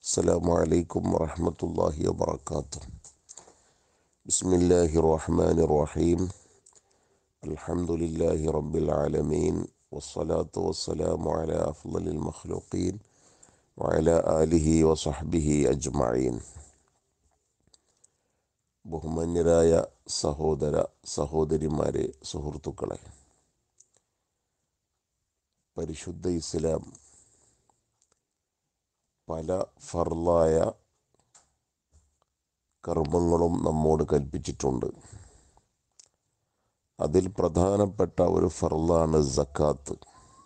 السلام عليكم ورحمة الله وبركاته بسم الله الرحمن الرحيم الحمد لله رب العالمين والصلاة والسلام على أفضل المخلوقين وعلى آله وصحبه أجمعين ബഹുമാന്യരായ സഹോദര സഹോദരിമാരെ സുഹൃത്തുക്കളെ പരിശുദ്ധ ഇസ്ലാം പല ഫർലായ കർമ്മങ്ങളും നമ്മോട് കൽപ്പിച്ചിട്ടുണ്ട് അതിൽ പ്രധാനപ്പെട്ട ഒരു ഫർലാണ് സക്കാത്ത്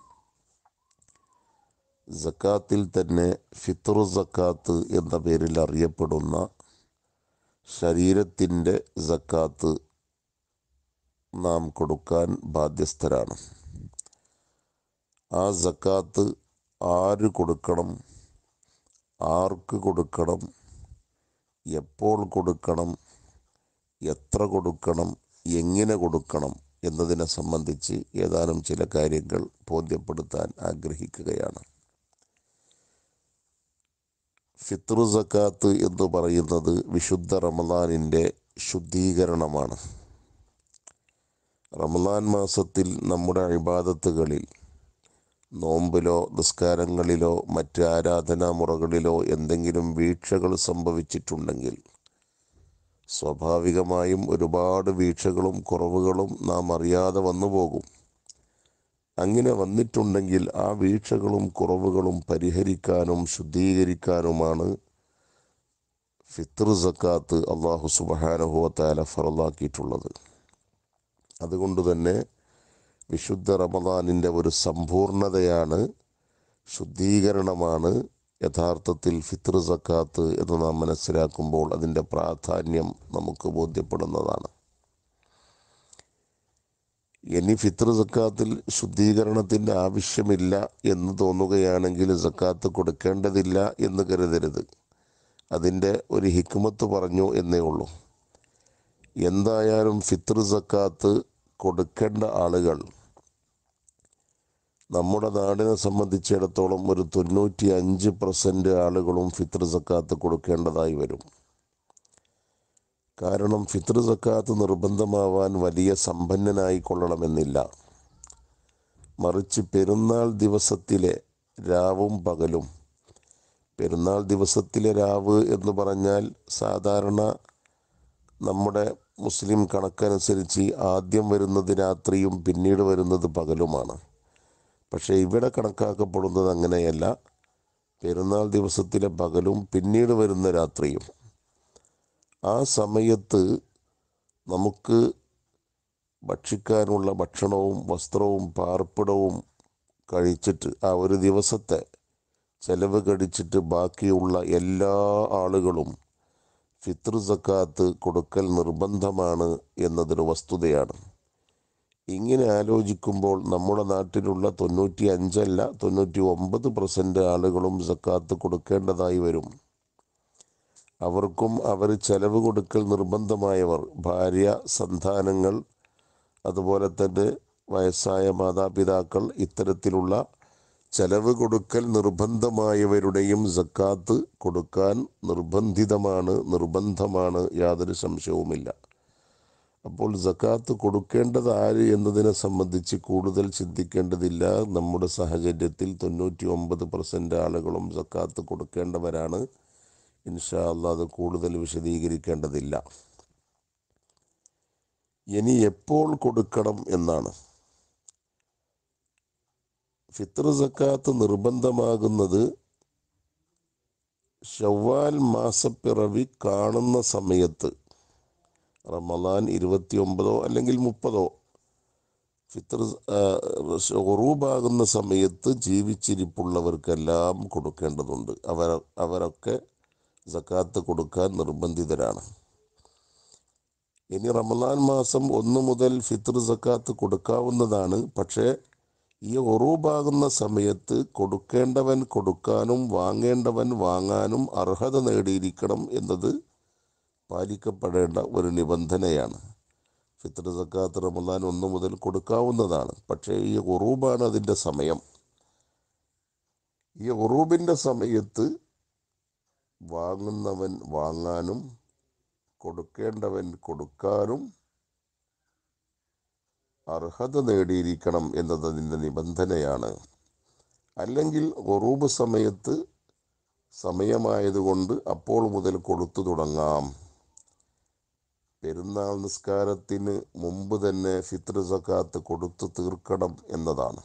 സക്കാത്തിൽ തന്നെ ഫിത്രു സക്കാത്ത് എന്ന പേരിൽ അറിയപ്പെടുന്ന ശരീരത്തിൻ്റെ സക്കാത്ത് നാം കൊടുക്കാൻ ബാധ്യസ്ഥരാണ് ആ സക്കാത്ത് ആര് കൊടുക്കണം ആർക്ക് കൊടുക്കണം എപ്പോൾ കൊടുക്കണം എത്ര കൊടുക്കണം എങ്ങനെ കൊടുക്കണം എന്നതിനെ സംബന്ധിച്ച് ഏതാനും ചില കാര്യങ്ങൾ ബോധ്യപ്പെടുത്താൻ ആഗ്രഹിക്കുകയാണ് ഫിത്രു സക്കാത്ത് എന്ന് പറയുന്നത് വിശുദ്ധ റമദാനിൻ്റെ ശുദ്ധീകരണമാണ് റമദാൻ മാസത്തിൽ നമ്മുടെ അഴിബാദത്തുകളിൽ നോമ്പിലോ നിസ്കാരങ്ങളിലോ മറ്റ് ആരാധനാമുറകളിലോ എന്തെങ്കിലും വീഴ്ചകൾ സംഭവിച്ചിട്ടുണ്ടെങ്കിൽ സ്വാഭാവികമായും ഒരുപാട് വീഴ്ചകളും കുറവുകളും നാം അറിയാതെ വന്നു പോകും അങ്ങനെ വന്നിട്ടുണ്ടെങ്കിൽ ആ വീഴ്ചകളും കുറവുകളും പരിഹരിക്കാനും ശുദ്ധീകരിക്കാനുമാണ് ഫിത്ർ സക്കാത്ത് അള്ളാഹു സുബഹാനഹുവത്താല ഫറലാക്കിയിട്ടുള്ളത് അതുകൊണ്ട് തന്നെ വിശുദ്ധ റമദാനിൻ്റെ ഒരു സമ്പൂർണതയാണ് ശുദ്ധീകരണമാണ് യഥാർത്ഥത്തിൽ ഫിത്ർ സക്കാത്ത് എന്ന് നാം മനസ്സിലാക്കുമ്പോൾ അതിൻ്റെ പ്രാധാന്യം നമുക്ക് ബോധ്യപ്പെടുന്നതാണ് ഇനി ഫിത്ർ സക്കാത്തിൽ ശുദ്ധീകരണത്തിൻ്റെ ആവശ്യമില്ല എന്ന് തോന്നുകയാണെങ്കിൽ സക്കാത്ത് കൊടുക്കേണ്ടതില്ല എന്ന് കരുതരുത് അതിൻ്റെ ഒരു ഹിക്മത്ത് പറഞ്ഞു എന്നേ ഉള്ളൂ എന്തായാലും ഫിത്ർ സക്കാത്ത് കൊടുക്കേണ്ട ആളുകൾ നമ്മുടെ നാടിനെ സംബന്ധിച്ചിടത്തോളം ഒരു തൊണ്ണൂറ്റി അഞ്ച് പെർസെൻറ്റ് ആളുകളും ഫിത്ർ സക്കാത്ത് കൊടുക്കേണ്ടതായി വരും കാരണം ഫിത്ർ സക്കാത്ത് നിർബന്ധമാവാൻ വലിയ സമ്പന്നനായി കൊള്ളണമെന്നില്ല മറിച്ച് പെരുന്നാൾ ദിവസത്തിലെ രാവും പകലും പെരുന്നാൾ ദിവസത്തിലെ രാവ് എന്ന് പറഞ്ഞാൽ സാധാരണ നമ്മുടെ മുസ്ലിം കണക്കനുസരിച്ച് ആദ്യം വരുന്നത് രാത്രിയും പിന്നീട് വരുന്നത് പകലുമാണ് പക്ഷേ ഇവിടെ കണക്കാക്കപ്പെടുന്നത് അങ്ങനെയല്ല പെരുന്നാൾ ദിവസത്തിലെ പകലും പിന്നീട് വരുന്ന രാത്രിയും ആ സമയത്ത് നമുക്ക് ഭക്ഷിക്കാനുള്ള ഭക്ഷണവും വസ്ത്രവും പാർപ്പിടവും കഴിച്ചിട്ട് ആ ഒരു ദിവസത്തെ ചെലവ് കഴിച്ചിട്ട് ബാക്കിയുള്ള എല്ലാ ആളുകളും ഫിത്ർ സക്കാത്ത് കൊടുക്കൽ നിർബന്ധമാണ് എന്നതൊരു വസ്തുതയാണ് ഇങ്ങനെ ആലോചിക്കുമ്പോൾ നമ്മുടെ നാട്ടിലുള്ള തൊണ്ണൂറ്റി അഞ്ചല്ല തൊണ്ണൂറ്റി ഒമ്പത് പെർസെൻറ്റ് ആളുകളും സക്കാത്ത് കൊടുക്കേണ്ടതായി വരും അവർക്കും അവർ ചെലവ് കൊടുക്കൽ നിർബന്ധമായവർ ഭാര്യ സന്താനങ്ങൾ അതുപോലെ തന്നെ വയസ്സായ മാതാപിതാക്കൾ ഇത്തരത്തിലുള്ള ചെലവ് കൊടുക്കൽ നിർബന്ധമായവരുടെയും സക്കാത്ത് കൊടുക്കാൻ നിർബന്ധിതമാണ് നിർബന്ധമാണ് യാതൊരു സംശയവുമില്ല അപ്പോൾ സക്കാത്ത് കൊടുക്കേണ്ടത് ആര് എന്നതിനെ സംബന്ധിച്ച് കൂടുതൽ ചിന്തിക്കേണ്ടതില്ല നമ്മുടെ സാഹചര്യത്തിൽ തൊണ്ണൂറ്റി ഒമ്പത് പെർസെൻ്റ് ആളുകളും സക്കാത്ത് കൊടുക്കേണ്ടവരാണ് ഇൻഷാ അല്ലാ അത് കൂടുതൽ വിശദീകരിക്കേണ്ടതില്ല ഇനി എപ്പോൾ കൊടുക്കണം എന്നാണ് ഫിത്ർ സക്കാത്ത് നിർബന്ധമാകുന്നത് ഷവ്വാൽ മാസപ്പിറവി കാണുന്ന സമയത്ത് റമദാൻ ഇരുപത്തിയൊമ്പതോ അല്ലെങ്കിൽ മുപ്പതോ ഫിത്ർ ഒറൂബാകുന്ന സമയത്ത് ജീവിച്ചിരിപ്പുള്ളവർക്കെല്ലാം കൊടുക്കേണ്ടതുണ്ട് അവർ അവരൊക്കെ സക്കാത്ത് കൊടുക്കാൻ നിർബന്ധിതരാണ് ഇനി റമദാൻ മാസം ഒന്ന് മുതൽ ഫിത്ർ സക്കാത്ത് കൊടുക്കാവുന്നതാണ് പക്ഷേ ഈ ഒറൂബാകുന്ന സമയത്ത് കൊടുക്കേണ്ടവൻ കൊടുക്കാനും വാങ്ങേണ്ടവൻ വാങ്ങാനും അർഹത നേടിയിരിക്കണം എന്നത് പാലിക്കപ്പെടേണ്ട ഒരു നിബന്ധനയാണ് ഫിത്ർ സക്കാത്ത് റമദാൻ ഒന്ന് മുതൽ കൊടുക്കാവുന്നതാണ് പക്ഷേ ഈ ഉറൂബാണ് അതിൻ്റെ സമയം ഈ ഉറൂബിൻ്റെ സമയത്ത് വാങ്ങുന്നവൻ വാങ്ങാനും കൊടുക്കേണ്ടവൻ കൊടുക്കാനും അർഹത നേടിയിരിക്കണം എന്നത് അതിൻ്റെ നിബന്ധനയാണ് അല്ലെങ്കിൽ ഒറൂബ് സമയത്ത് സമയമായതുകൊണ്ട് അപ്പോൾ മുതൽ കൊടുത്തു തുടങ്ങാം പെരുന്നാൾ നിസ്കാരത്തിന് മുമ്പ് തന്നെ ഫിത്ർ സക്കാത്ത് കൊടുത്തു തീർക്കണം എന്നതാണ്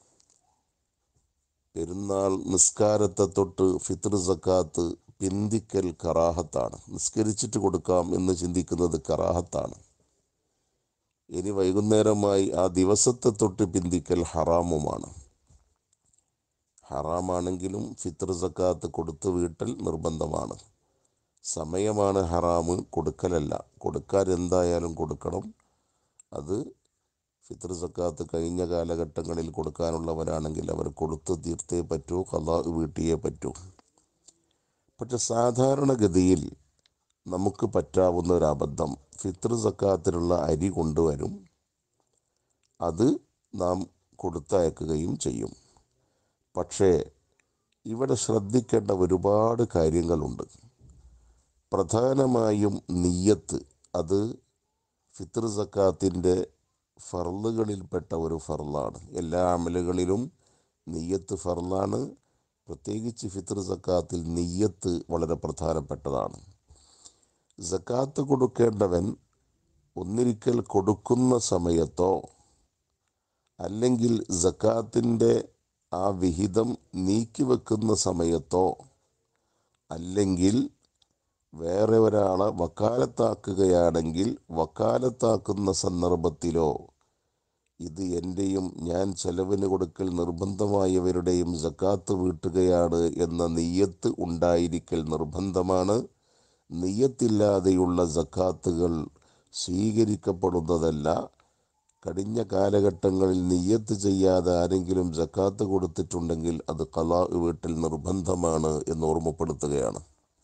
പെരുന്നാൾ നിസ്കാരത്തെ തൊട്ട് ഫിത്ർ സക്കാത്ത് പിന്തിക്കൽ കറാഹത്താണ് നിസ്കരിച്ചിട്ട് കൊടുക്കാം എന്ന് ചിന്തിക്കുന്നത് കറാഹത്താണ് ഇനി വൈകുന്നേരമായി ആ ദിവസത്തെ തൊട്ട് പിന്തിക്കൽ ഹറാമുമാണ് ഹറാമാണെങ്കിലും ഫിത്ർ സക്കാത്ത് കൊടുത്തു വീട്ടൽ നിർബന്ധമാണ് സമയമാണ് ഹറാമ് കൊടുക്കലല്ല കൊടുക്കാൻ എന്തായാലും കൊടുക്കണം അത് ഫിത്ർ സക്കാത്ത് കഴിഞ്ഞ കാലഘട്ടങ്ങളിൽ കൊടുക്കാനുള്ളവരാണെങ്കിൽ അവർ കൊടുത്തു തീർത്തേ പറ്റൂ കഥാ വീട്ടിയേ പറ്റൂ പക്ഷെ സാധാരണഗതിയിൽ നമുക്ക് പറ്റാവുന്ന ഒരു അബദ്ധം ഫിത്ർ സക്കാത്തിനുള്ള അരി കൊണ്ടുവരും അത് നാം കൊടുത്തയക്കുകയും ചെയ്യും പക്ഷേ ഇവിടെ ശ്രദ്ധിക്കേണ്ട ഒരുപാട് കാര്യങ്ങളുണ്ട് പ്രധാനമായും നീയത്ത് അത് ഫിത്ർ സക്കാത്തിൻ്റെ ഫർളുകളിൽപ്പെട്ട ഒരു ഫർളാണ് എല്ലാ അമലുകളിലും നീയത്ത് ഫർളാണ് പ്രത്യേകിച്ച് ഫിത്ർ സക്കാത്തിൽ നീയത്ത് വളരെ പ്രധാനപ്പെട്ടതാണ് സക്കാത്ത് കൊടുക്കേണ്ടവൻ ഒന്നിരിക്കൽ കൊടുക്കുന്ന സമയത്തോ അല്ലെങ്കിൽ സക്കാത്തിൻ്റെ ആ വിഹിതം നീക്കിവെക്കുന്ന സമയത്തോ അല്ലെങ്കിൽ വേറെ ഒരാളെ വക്കാലത്താക്കുകയാണെങ്കിൽ വക്കാലത്താക്കുന്ന സന്ദർഭത്തിലോ ഇത് എൻ്റെയും ഞാൻ ചെലവിന് കൊടുക്കൽ നിർബന്ധമായവരുടെയും സക്കാത്ത് വീട്ടുകയാണ് എന്ന നെയ്യത്ത് ഉണ്ടായിരിക്കൽ നിർബന്ധമാണ് നെയ്യത്തില്ലാതെയുള്ള സക്കാത്തുകൾ സ്വീകരിക്കപ്പെടുന്നതല്ല കഴിഞ്ഞ കാലഘട്ടങ്ങളിൽ നിയ്യത്ത് ചെയ്യാതെ ആരെങ്കിലും ജക്കാത്ത് കൊടുത്തിട്ടുണ്ടെങ്കിൽ അത് കലാ വീട്ടിൽ നിർബന്ധമാണ് എന്ന് ഓർമ്മപ്പെടുത്തുകയാണ്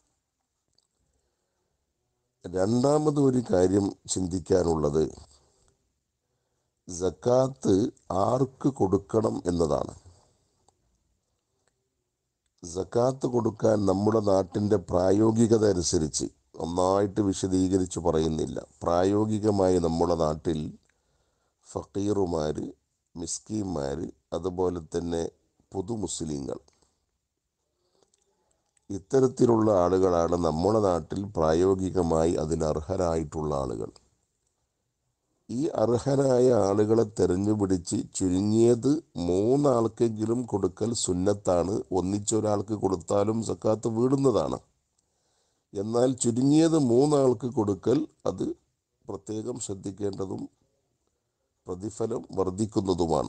രണ്ടാമത് ഒരു കാര്യം ചിന്തിക്കാനുള്ളത് ജക്കാത്ത് ആർക്ക് കൊടുക്കണം എന്നതാണ് ജക്കാത്ത് കൊടുക്കാൻ നമ്മുടെ നാട്ടിൻ്റെ പ്രായോഗികത അനുസരിച്ച് നന്നായിട്ട് വിശദീകരിച്ച് പറയുന്നില്ല പ്രായോഗികമായി നമ്മുടെ നാട്ടിൽ ഫക്കീറുമാർ മിസ്കീന്മാർ അതുപോലെ തന്നെ പുതു മുസ്ലിങ്ങൾ ഇത്തരത്തിലുള്ള ആളുകളാണ് നമ്മുടെ നാട്ടിൽ പ്രായോഗികമായി അതിന് അർഹരായിട്ടുള്ള ആളുകൾ ഈ അർഹരായ ആളുകളെ തെരഞ്ഞുപിടിച്ച് ചുരുങ്ങിയത് മൂന്നാൾക്കെങ്കിലും കൊടുക്കൽ സുന്നത്താണ് ഒന്നിച്ചൊരാൾക്ക് കൊടുത്താലും സക്കാത്ത് വീടുന്നതാണ് എന്നാൽ ചുരുങ്ങിയത് മൂന്നാൾക്ക് കൊടുക്കൽ അത് പ്രത്യേകം ശ്രദ്ധിക്കേണ്ടതും പ്രതിഫലം വർദ്ധിക്കുന്നതുമാണ്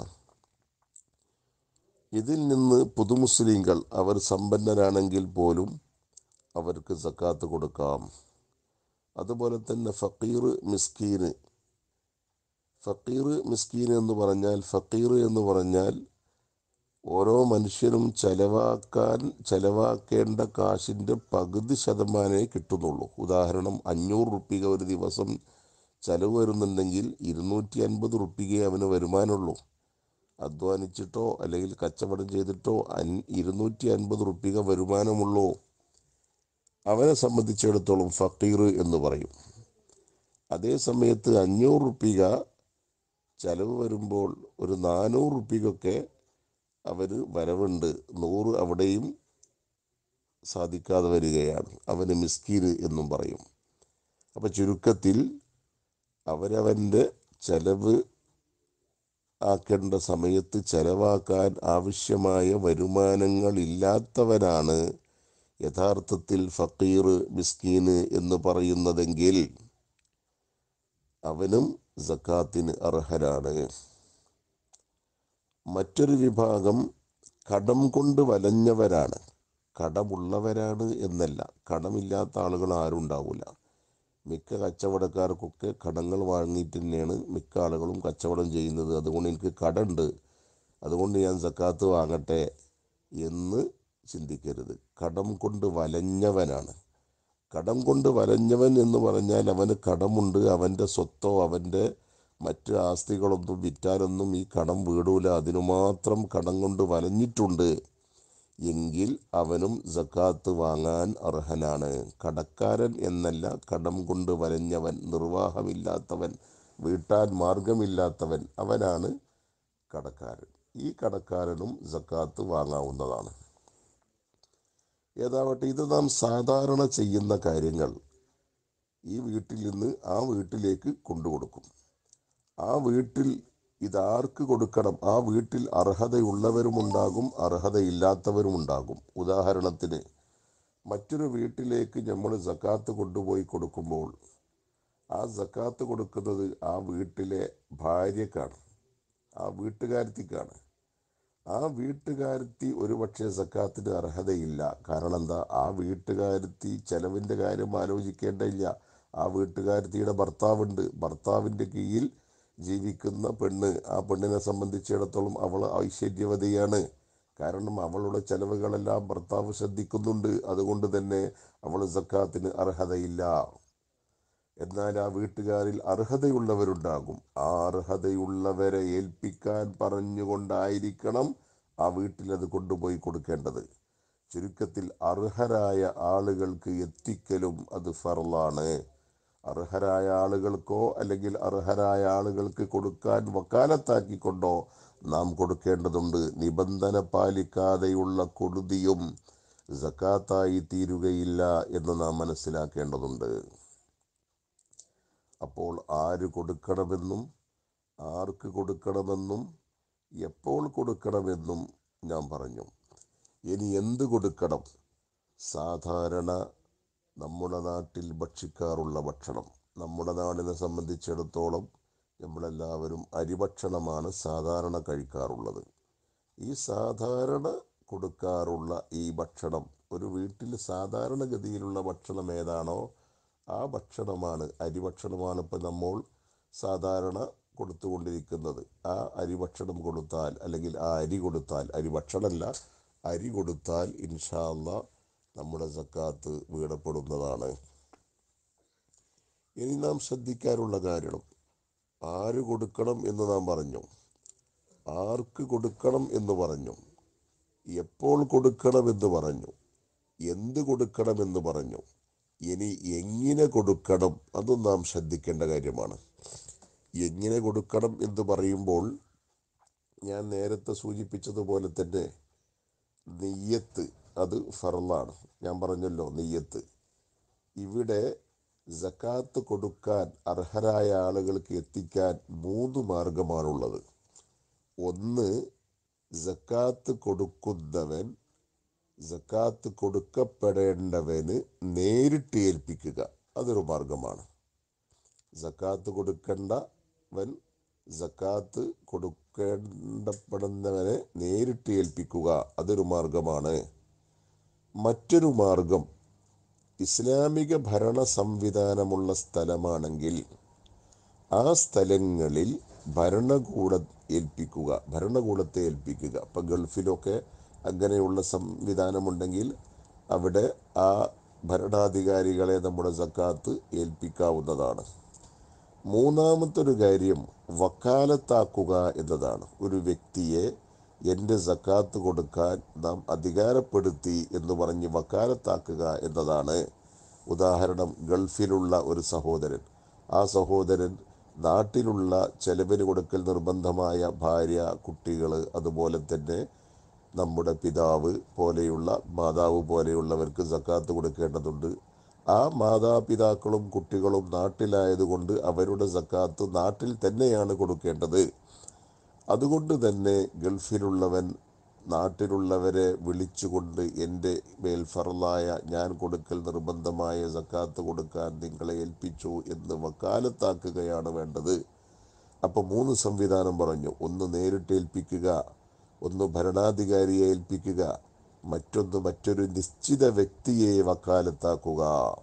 ഇതിൽ നിന്ന് പുതുമുസ്ലിങ്ങൾ അവർ സമ്പന്നരാണെങ്കിൽ പോലും അവർക്ക് സക്കാത്ത് കൊടുക്കാം അതുപോലെ തന്നെ ഫക്കീർ മിസ്കീന് ഫക്കീർ മിസ്കീൻ എന്ന് പറഞ്ഞാൽ ഫക്കീർ എന്ന് പറഞ്ഞാൽ ഓരോ മനുഷ്യനും ചെലവാക്കാൻ ചെലവാക്കേണ്ട കാശിൻ്റെ പകുതി ശതമാനമേ കിട്ടുന്നുള്ളൂ ഉദാഹരണം അഞ്ഞൂറ് റുപ്യ ഒരു ദിവസം ചെലവ് വരുന്നുണ്ടെങ്കിൽ ഇരുന്നൂറ്റി അൻപത് റുപ്യകയെ അവന് വരുമാനമുള്ളൂ അധ്വാനിച്ചിട്ടോ അല്ലെങ്കിൽ കച്ചവടം ചെയ്തിട്ടോ അൻ ഇരുന്നൂറ്റി അൻപത് റുപ്യ വരുമാനമുള്ളൂ അവനെ സംബന്ധിച്ചിടത്തോളം ഫക്കീർ എന്ന് പറയും അതേ സമയത്ത് അഞ്ഞൂറ് റുപ്യ ചെലവ് വരുമ്പോൾ ഒരു നാനൂറ് റുപ്യക്കൊക്കെ അവർ വരവുണ്ട് നൂറ് അവിടെയും സാധിക്കാതെ വരികയാണ് അവന് മിസ്കീർ എന്നും പറയും അപ്പം ചുരുക്കത്തിൽ അവരവൻ്റെ ചെലവ് ആക്കേണ്ട സമയത്ത് ചെലവാക്കാൻ ആവശ്യമായ വരുമാനങ്ങളില്ലാത്തവനാണ് യഥാർത്ഥത്തിൽ ഫക്കീർ മിസ്കീന് എന്ന് പറയുന്നതെങ്കിൽ അവനും സക്കാത്തിന് അർഹരാണ് മറ്റൊരു വിഭാഗം കടം കൊണ്ട് വലഞ്ഞവരാണ് കടമുള്ളവരാണ് എന്നല്ല കടമില്ലാത്ത ആളുകൾ ആരും ഉണ്ടാവില്ല മിക്ക കച്ചവടക്കാർക്കൊക്കെ കടങ്ങൾ വാങ്ങിയിട്ട് തന്നെയാണ് മിക്ക ആളുകളും കച്ചവടം ചെയ്യുന്നത് അതുകൊണ്ട് എനിക്ക് കടമുണ്ട് അതുകൊണ്ട് ഞാൻ സക്കാത്ത് വാങ്ങട്ടെ എന്ന് ചിന്തിക്കരുത് കടം കൊണ്ട് വലഞ്ഞവനാണ് കടം കൊണ്ട് വലഞ്ഞവൻ എന്ന് പറഞ്ഞാൽ അവന് കടമുണ്ട് അവൻ്റെ സ്വത്തോ അവൻ്റെ മറ്റ് ആസ്തികളൊന്നും വിറ്റാലൊന്നും ഈ കടം വീടൂല അതിനു മാത്രം കടം കൊണ്ട് വലഞ്ഞിട്ടുണ്ട് എങ്കിൽ അവനും സക്കാത്ത് വാങ്ങാൻ അർഹനാണ് കടക്കാരൻ എന്നല്ല കടം കൊണ്ട് വലഞ്ഞവൻ നിർവാഹമില്ലാത്തവൻ വീട്ടാൻ മാർഗമില്ലാത്തവൻ അവനാണ് കടക്കാരൻ ഈ കടക്കാരനും സക്കാത്ത് വാങ്ങാവുന്നതാണ് ഏതാവട്ടെ ഇത് നാം സാധാരണ ചെയ്യുന്ന കാര്യങ്ങൾ ഈ വീട്ടിൽ നിന്ന് ആ വീട്ടിലേക്ക് കൊണ്ടുകൊടുക്കും ആ വീട്ടിൽ ഇതാർക്ക് കൊടുക്കണം ആ വീട്ടിൽ അർഹതയുള്ളവരുമുണ്ടാകും അർഹതയില്ലാത്തവരുമുണ്ടാകും ഉദാഹരണത്തിന് മറ്റൊരു വീട്ടിലേക്ക് നമ്മൾ സക്കാത്ത് കൊണ്ടുപോയി കൊടുക്കുമ്പോൾ ആ സക്കാത്ത് കൊടുക്കുന്നത് ആ വീട്ടിലെ ഭാര്യക്കാണ് ആ വീട്ടുകാരത്തിക്കാണ് ആ വീട്ടുകാരത്തി ഒരുപക്ഷെ സക്കാത്തിന് അർഹതയില്ല കാരണം എന്താ ആ വീട്ടുകാരത്തി ചെലവിൻ്റെ കാര്യം ആലോചിക്കേണ്ടയില്ല ആ വീട്ടുകാരത്തിയുടെ ഭർത്താവുണ്ട് ഭർത്താവിൻ്റെ കീഴിൽ ജീവിക്കുന്ന പെണ്ണ് ആ പെണ്ണിനെ സംബന്ധിച്ചിടത്തോളം അവൾ ഐശ്വര്യവതിയാണ് കാരണം അവളുടെ ചെലവുകളെല്ലാം ഭർത്താവ് ശ്രദ്ധിക്കുന്നുണ്ട് അതുകൊണ്ട് തന്നെ അവൾ സക്കാത്തിന് അർഹതയില്ല എന്നാൽ ആ വീട്ടുകാരിൽ അർഹതയുള്ളവരുണ്ടാകും ആ അർഹതയുള്ളവരെ ഏൽപ്പിക്കാൻ പറഞ്ഞുകൊണ്ടായിരിക്കണം ആ വീട്ടിൽ അത് കൊണ്ടുപോയി കൊടുക്കേണ്ടത് ചുരുക്കത്തിൽ അർഹരായ ആളുകൾക്ക് എത്തിക്കലും അത് ഫറലാണ് അർഹരായ ആളുകൾക്കോ അല്ലെങ്കിൽ അർഹരായ ആളുകൾക്ക് കൊടുക്കാൻ വക്കാലത്താക്കിക്കൊണ്ടോ നാം കൊടുക്കേണ്ടതുണ്ട് നിബന്ധന പാലിക്കാതെയുള്ള കൊടുതിയും സക്കാത്തായി തീരുകയില്ല എന്ന് നാം മനസ്സിലാക്കേണ്ടതുണ്ട് അപ്പോൾ ആര് കൊടുക്കണമെന്നും ആർക്ക് കൊടുക്കണമെന്നും എപ്പോൾ കൊടുക്കണമെന്നും ഞാൻ പറഞ്ഞു ഇനി എന്ത് കൊടുക്കണം സാധാരണ നമ്മുടെ നാട്ടിൽ ഭക്ഷിക്കാറുള്ള ഭക്ഷണം നമ്മുടെ നാടിനെ സംബന്ധിച്ചിടത്തോളം നമ്മളെല്ലാവരും അരിഭക്ഷണമാണ് സാധാരണ കഴിക്കാറുള്ളത് ഈ സാധാരണ കൊടുക്കാറുള്ള ഈ ഭക്ഷണം ഒരു വീട്ടിൽ സാധാരണഗതിയിലുള്ള ഭക്ഷണം ഏതാണോ ആ ഭക്ഷണമാണ് അരിഭക്ഷണമാണ് ഇപ്പം നമ്മൾ സാധാരണ കൊടുത്തുകൊണ്ടിരിക്കുന്നത് ആ അരിഭക്ഷണം കൊടുത്താൽ അല്ലെങ്കിൽ ആ അരി കൊടുത്താൽ അരി ഭക്ഷണമല്ല അരി കൊടുത്താൽ ഇൻഷാല്ല നമ്മുടെ സക്കാത്ത് വീടപ്പെടുന്നതാണ് ഇനി നാം ശ്രദ്ധിക്കാനുള്ള കാരണം ആര് കൊടുക്കണം എന്ന് നാം പറഞ്ഞു ആർക്ക് കൊടുക്കണം എന്ന് പറഞ്ഞു എപ്പോൾ കൊടുക്കണമെന്ന് പറഞ്ഞു എന്ത് കൊടുക്കണമെന്ന് പറഞ്ഞു ഇനി എങ്ങനെ കൊടുക്കണം അതും നാം ശ്രദ്ധിക്കേണ്ട കാര്യമാണ് എങ്ങനെ കൊടുക്കണം എന്ന് പറയുമ്പോൾ ഞാൻ നേരത്തെ സൂചിപ്പിച്ചതുപോലെ തന്നെ നെയ്യത്ത് അത് ഫറലാണ് ഞാൻ പറഞ്ഞല്ലോ നെയ്യത്ത് ഇവിടെ സക്കാത്ത് കൊടുക്കാൻ അർഹരായ ആളുകൾക്ക് എത്തിക്കാൻ മൂന്ന് മാർഗമാണുള്ളത് ഒന്ന് സക്കാത്ത് കൊടുക്കുന്നവൻ സക്കാത്ത് കൊടുക്കപ്പെടേണ്ടവന് നേരിട്ട് ഏൽപ്പിക്കുക അതൊരു മാർഗമാണ് സക്കാത്ത് കൊടുക്കേണ്ടവൻ സക്കാത്ത് കൊടുക്കേണ്ടപ്പെടുന്നവനെ നേരിട്ട് ഏൽപ്പിക്കുക അതൊരു മാർഗമാണ് മറ്റൊരു മാർഗം ഇസ്ലാമിക ഭരണ സംവിധാനമുള്ള സ്ഥലമാണെങ്കിൽ ആ സ്ഥലങ്ങളിൽ ഭരണകൂടം ഏൽപ്പിക്കുക ഭരണകൂടത്തെ ഏൽപ്പിക്കുക ഇപ്പം ഗൾഫിലൊക്കെ അങ്ങനെയുള്ള സംവിധാനമുണ്ടെങ്കിൽ അവിടെ ആ ഭരണാധികാരികളെ നമ്മുടെ സക്കാത്ത് ഏൽപ്പിക്കാവുന്നതാണ് മൂന്നാമത്തൊരു കാര്യം വക്കാലത്താക്കുക എന്നതാണ് ഒരു വ്യക്തിയെ എൻ്റെ സക്കാത്ത് കൊടുക്കാൻ നാം അധികാരപ്പെടുത്തി എന്ന് പറഞ്ഞ് വക്കാലത്താക്കുക എന്നതാണ് ഉദാഹരണം ഗൾഫിലുള്ള ഒരു സഹോദരൻ ആ സഹോദരൻ നാട്ടിലുള്ള ചെലവിന് കൊടുക്കൽ നിർബന്ധമായ ഭാര്യ കുട്ടികൾ അതുപോലെ തന്നെ നമ്മുടെ പിതാവ് പോലെയുള്ള മാതാവ് പോലെയുള്ളവർക്ക് സക്കാത്ത് കൊടുക്കേണ്ടതുണ്ട് ആ മാതാപിതാക്കളും കുട്ടികളും നാട്ടിലായതുകൊണ്ട് അവരുടെ സക്കാത്ത് നാട്ടിൽ തന്നെയാണ് കൊടുക്കേണ്ടത് അതുകൊണ്ട് തന്നെ ഗൾഫിലുള്ളവൻ നാട്ടിലുള്ളവരെ വിളിച്ചുകൊണ്ട് എൻ്റെ മേൽ ഫറലായ ഞാൻ കൊടുക്കൽ നിർബന്ധമായ സക്കാത്ത് കൊടുക്കാൻ നിങ്ങളെ ഏൽപ്പിച്ചു എന്ന് വക്കാലത്താക്കുകയാണ് വേണ്ടത് അപ്പോൾ മൂന്ന് സംവിധാനം പറഞ്ഞു ഒന്ന് നേരിട്ട് ഏൽപ്പിക്കുക ഒന്ന് ഭരണാധികാരിയെ ഏൽപ്പിക്കുക മറ്റൊന്ന് മറ്റൊരു നിശ്ചിത വ്യക്തിയെ വക്കാലത്താക്കുക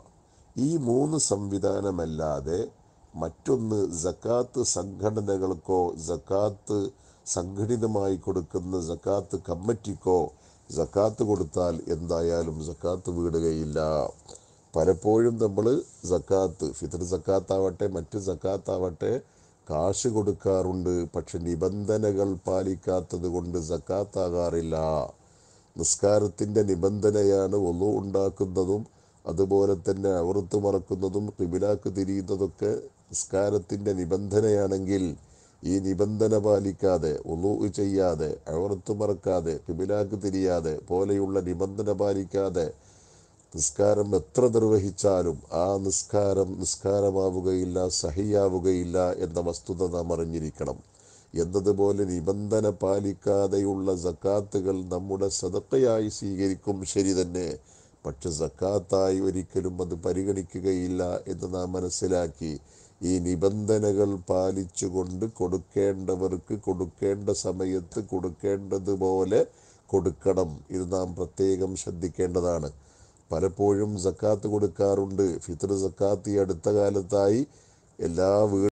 ഈ മൂന്ന് സംവിധാനമല്ലാതെ മറ്റൊന്ന് സക്കാത്ത് സംഘടനകൾക്കോ സക്കാത്ത് സംഘടിതമായി കൊടുക്കുന്ന സക്കാത്ത് കമ്മിറ്റിക്കോ സക്കാത്ത് കൊടുത്താൽ എന്തായാലും സക്കാത്ത് വീടുകയില്ല പലപ്പോഴും നമ്മൾ സക്കാത്ത് ഫിത്തർ സക്കാത്താവട്ടെ മറ്റ് സക്കാത്താവട്ടെ കാശ് കൊടുക്കാറുണ്ട് പക്ഷെ നിബന്ധനകൾ പാലിക്കാത്തത് കൊണ്ട് സക്കാത്താകാറില്ല നിസ്കാരത്തിൻ്റെ നിബന്ധനയാണ് ഒന്നു ഉണ്ടാക്കുന്നതും അതുപോലെ തന്നെ അവർത്ത് മറക്കുന്നതും കിബിലാക്ക് തിരിയുന്നതൊക്കെ നിസ്കാരത്തിൻ്റെ നിബന്ധനയാണെങ്കിൽ ഈ നിബന്ധന പാലിക്കാതെ ഒന്നു ചെയ്യാതെ അവർത്ത് മറക്കാതെ കിബിലാക്ക് തിരിയാതെ പോലെയുള്ള നിബന്ധന പാലിക്കാതെ നിസ്കാരം എത്ര നിർവഹിച്ചാലും ആ നിസ്കാരം നിസ്കാരമാവുകയില്ല സഹിയാവുകയില്ല എന്ന വസ്തുത നാം അറിഞ്ഞിരിക്കണം എന്നതുപോലെ നിബന്ധന പാലിക്കാതെയുള്ള സക്കാത്തുകൾ നമ്മുടെ സദക്കയായി സ്വീകരിക്കും ശരി തന്നെ പക്ഷെ സക്കാത്തായി ഒരിക്കലും അത് പരിഗണിക്കുകയില്ല എന്ന് നാം മനസ്സിലാക്കി ഈ നിബന്ധനകൾ പാലിച്ചുകൊണ്ട് കൊടുക്കേണ്ടവർക്ക് കൊടുക്കേണ്ട സമയത്ത് കൊടുക്കേണ്ടതുപോലെ കൊടുക്കണം ഇത് നാം പ്രത്യേകം ശ്രദ്ധിക്കേണ്ടതാണ് പലപ്പോഴും സക്കാത്ത് കൊടുക്കാറുണ്ട് ഫിത്ർ സക്കാത്ത് ഈ അടുത്ത കാലത്തായി എല്ലാ വീ